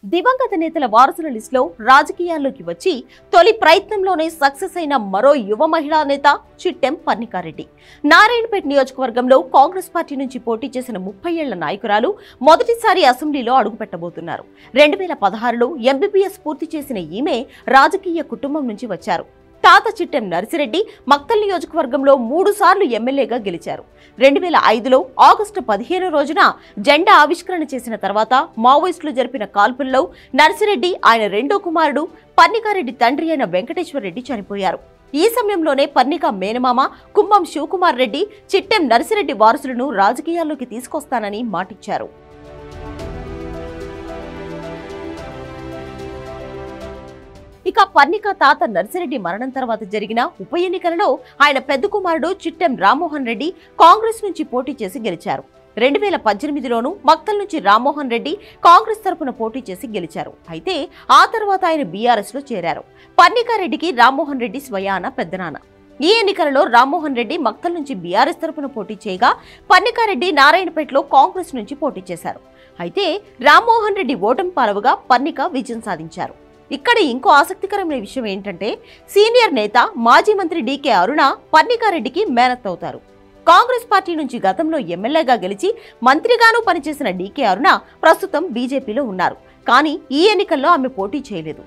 దివంగత నేతల వారసుల లిస్టులో రాజకీయాల్లోకి వచ్చి తొలి ప్రయత్నంలోనే సక్సెస్ అయిన మరో యువ మహిళా నేత చిట్టెం పర్ణికారెడ్డి నారాయణపేట నియోజకవర్గంలో కాంగ్రెస్ పార్టీ నుంచి పోటీ చేసిన ముప్పై ఏళ్ల నాయకురాలు మొదటిసారి అసెంబ్లీలో అడుగుపెట్టబోతున్నారు రెండు వేల పదహారులో ఎంబీబీఎస్ పూర్తి చేసిన ఈమె రాజకీయ కుటుంబం నుంచి వచ్చారు తాత చిట్టెం నర్సిరెడ్డి మక్తల్ నియోజకవర్గంలో మూడు సార్లు ఎమ్మెల్యేగా గెలిచారు రెండు వేల ఐదులో ఆగస్టు పదిహేను రోజున జెండా ఆవిష్కరణ చేసిన తర్వాత మావోయిస్టులు జరిపిన కాల్పుల్లో నర్సిరెడ్డి ఆయన రెండో కుమారుడు పర్ణికారెడ్డి తండ్రి అయిన వెంకటేశ్వరరెడ్డి చనిపోయారు ఈ సమయంలోనే పర్ణిక మేనమామ కుంభం శివకుమార్ రెడ్డి చిట్టెం నర్సిరెడ్డి వారసులను రాజకీయాల్లోకి తీసుకొస్తానని మాటిచ్చారు ఇక పర్ణిక తాత నర్సిరెడ్డి మరణం తర్వాత జరిగిన ఉప ఎన్నికలలో ఆయన పెద్ద కుమారుడు చిట్టెం రామ్మోహన్ రెడ్డి కాంగ్రెస్ నుంచి పోటీ చేసి గెలిచారు రెండు వేల పద్దెనిమిదిలోనూ మక్తల్ నుంచి రామ్మోహన్ రెడ్డి కాంగ్రెస్ తరపున పోటీ చేసి గెలిచారు అయితే ఆ తర్వాత ఆయన బీఆర్ఎస్ లో చేరారు పర్ణికారెడ్డికి రామ్మోహన్ రెడ్డి స్వయాన పెద్దనాన్న ఈ ఎన్నికలలో రామ్మోహన్ రెడ్డి మక్తల్ నుంచి బీఆర్ఎస్ తరపున పోటీ చేయగా పర్ణికారెడ్డి నారాయణపేటలో కాంగ్రెస్ నుంచి పోటీ చేశారు అయితే రామ్మోహన్ రెడ్డి ఓటమి పాలవగా పర్ణిక విజయం సాధించారు ఇక్కడ ఇంకో ఆసక్తికరమైన విషయం ఏంటంటే సీనియర్ నేత మాజీ మంత్రి డీకే అరుణ పర్ణికారెడ్డికి మేనత్ అవుతారు కాంగ్రెస్ పార్టీ నుంచి గతంలో ఎమ్మెల్యేగా గెలిచి మంత్రిగానూ పనిచేసిన డీకే అరుణ ప్రస్తుతం బీజేపీలో ఉన్నారు కానీ ఈ ఎన్నికల్లో ఆమె పోటీ చేయలేదు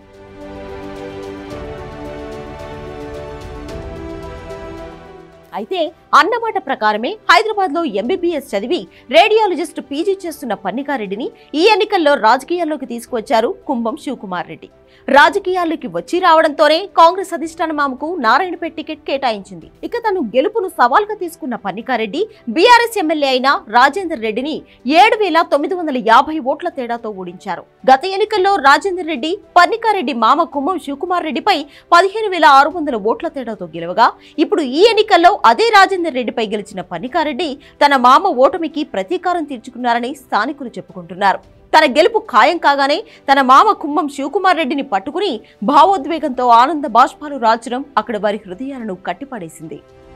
అయితే అన్నమాట ప్రకారమే హైదరాబాద్ లో ఎంబీబీఎస్ చదివి రేడియాలజిస్ట్ పీజీ చేస్తున్న పన్నికారెడ్డిని ఈ ఎన్నికల్లో రాజకీయాల్లోకి తీసుకువచ్చారు కుంభం శివకుమార్ రెడ్డి రాజకీయాల్లోకి వచ్చి రావడంతోనే కాంగ్రెస్ అధిష్టానం ఆమెకు నారాయణపేట టికెట్ కేటాయించింది ఇక తను గెలుపును సవాల్గా తీసుకున్న పన్నికారెడ్డి బీఆర్ఎస్ ఎమ్మెల్యే అయిన రాజేందర్ రెడ్డిని ఏడు వేల తొమ్మిది వందల యాభై ఓట్ల తేడాతో ఓడించారు గత ఎన్నికల్లో రాజేందర్ రెడ్డి పన్నికారెడ్డి మామ కుంభం శివకుమార్ రెడ్డిపై పదిహేను వేల ఆరు వందల ఓట్ల తేడాతో గెలవగా ఇప్పుడు ఈ ఎన్నికల్లో అదే రాజేందర్ రెడ్డిపై గెలిచిన పన్నికారెడ్డి తన మామ ఓటమికి ప్రతీకారం తీర్చుకున్నారని స్థానికులు చెప్పుకుంటున్నారు తన గెలుపు ఖాయం కాగానే తన మామ కుంభం శివకుమార్ రెడ్డిని పట్టుకుని భావోద్వేగంతో ఆనంద బాష్పాలు రాల్చడం అక్కడ వారి హృదయాలను కట్టిపడేసింది